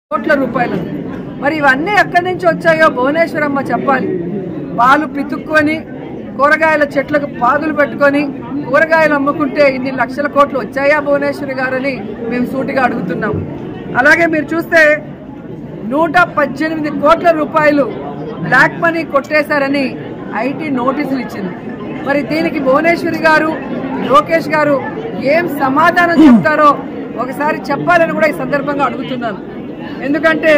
కోట్ల రూపాయలు మరి ఇవన్నీ ఎక్కడి నుంచి వచ్చాయో భువనేశ్వరమ్మ చెప్పాలి పాలు పితుక్కొని కూరగాయల చెట్లకు పాదులు పెట్టుకొని కూరగాయలు అమ్ముకుంటే ఇన్ని లక్షల కోట్లు వచ్చాయా భువనేశ్వరి గారని మేము సూటిగా అడుగుతున్నాం అలాగే మీరు చూస్తే నూట పద్దెనిమిది కోట్ల రూపాయలు బ్లాక్ మనీ కొట్టేశారని ఐటీ నోటీసులు ఇచ్చింది మరి దీనికి భువనేశ్వరి గారు లోకేష్ గారు ఏం సమాధానం చెప్తారో ఒకసారి చెప్పాలని కూడా ఈ సందర్భంగా అడుగుతున్నాను ఎందుకంటే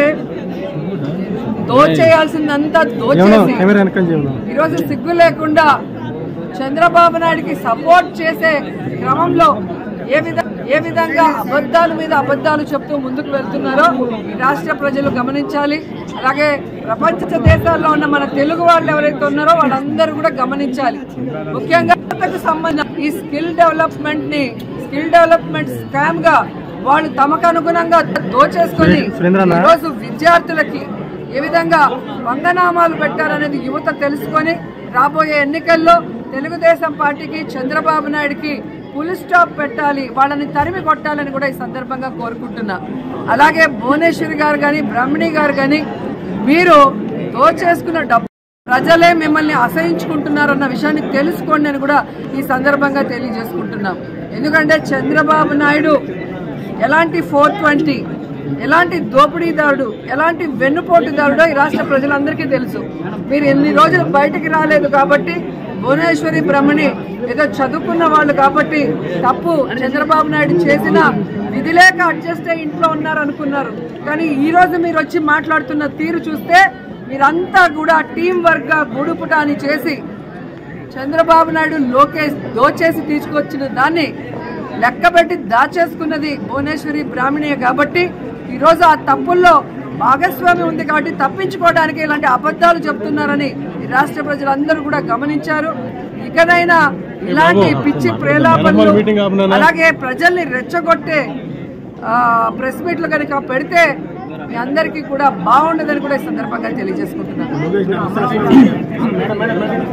దోచేయాల్సిందంతా దోచేసి కెమెరా వెనకం చేయను ఈరోజు సిగ్గు లేకుండా చంద్రబాబు నాయుడికి సపోర్ట్ చేసే క్రమంలో ఏ విధంగా ఏ విధంగా అబద్ధాల మీద అబద్ధాలు చెప్తూ ముందుకు వెళ్తున్నారో ఈ రాష్ట్ర ప్రజలు గమనించాలి అలాగే ప్రపంచ దేశాల్లో ఉన్న మన తెలుగు వాళ్ళు ఎవరైతే ఉన్నారో వాళ్ళందరూ కూడా గమనించాలి ముఖ్యంగా యువతకు సంబంధం ఈ స్కిల్ డెవలప్మెంట్ ని స్కిల్ డెవలప్మెంట్ స్కామ్ గా వాళ్ళు తమకు అనుగుణంగా దోచేసుకొని సురేంద్రన్న. ఈ రోజు విద్యార్థులకి ఏ విధంగా వందనామాలు పెట్టారనేది యువత తెలుసుకొని రాబోయే ఎన్నికల్లో తెలుగుదేశం పార్టీకి చంద్రబాబు నాయుడుకి ఫుల్ స్టాప్ పెట్టాలి వాళ్ళని తరిమి కొట్టాలని కూడా ఈ సందర్భంగా కోరుకుంటున్నా అలాగే భువనేశ్వరి గారు కానీ బ్రహ్మణి గారు కానీ మీరు దోచేసుకున్న డబ్బు ప్రజలే మిమ్మల్ని అసహించుకుంటున్నారన్న విషయాన్ని తెలుసుకోండి అని కూడా ఈ సందర్భంగా తెలియజేసుకుంటున్నాం ఎందుకంటే చంద్రబాబు నాయుడు ఎలాంటి ఫోర్ ట్వంటీ ఎలాంటి దోపిడీదారుడు ఎలాంటి వెన్నుపోటుదారుడో ఈ రాష్ట్ర ప్రజలందరికీ తెలుసు మీరు ఎన్ని రోజులు బయటికి రాలేదు కాబట్టి భువనేశ్వరి బ్రహ్మణి ఏదో చదువుకున్న వాళ్ళు కాబట్టి తప్పు చంద్రబాబు నాయుడు చేసిన విధి లేక అడ్జస్ట్ అయ్యి ఇంట్లో ఉన్నారు అనుకున్నారు కానీ ఈ రోజు మీరు వచ్చి మాట్లాడుతున్న తీరు చూస్తే మీరంతా కూడా టీం వర్క్ గా గూడుపుటాని చేసి చంద్రబాబు నాయుడు లోకేష్ దోచేసి తీసుకొచ్చిన దాన్ని లెక్కబెట్టి దాచేసుకున్నది భువనేశ్వరి బ్రాహ్మణే కాబట్టి ఈరోజు ఆ తప్పుల్లో భాగస్వామి ఉంది కాబట్టి తప్పించుకోవడానికి ఇలాంటి అబద్ధాలు చెప్తున్నారని ఈ రాష్ట్ర ప్రజలందరూ కూడా గమనించారు ఇకనైనా ఇలాంటి పిచ్చి ప్రేలాపనలు మీటింగ్ ఆపునానా? అలాగే ప్రజల్ని రెచ్చగొట్టే ఆ, ప్రెస్ మీట్లు కనుక పెడితే మీ అందరికీ కూడా బాగుండదని కూడా ఈ సందర్భంగా తెలియజేసుకుంటున్నాను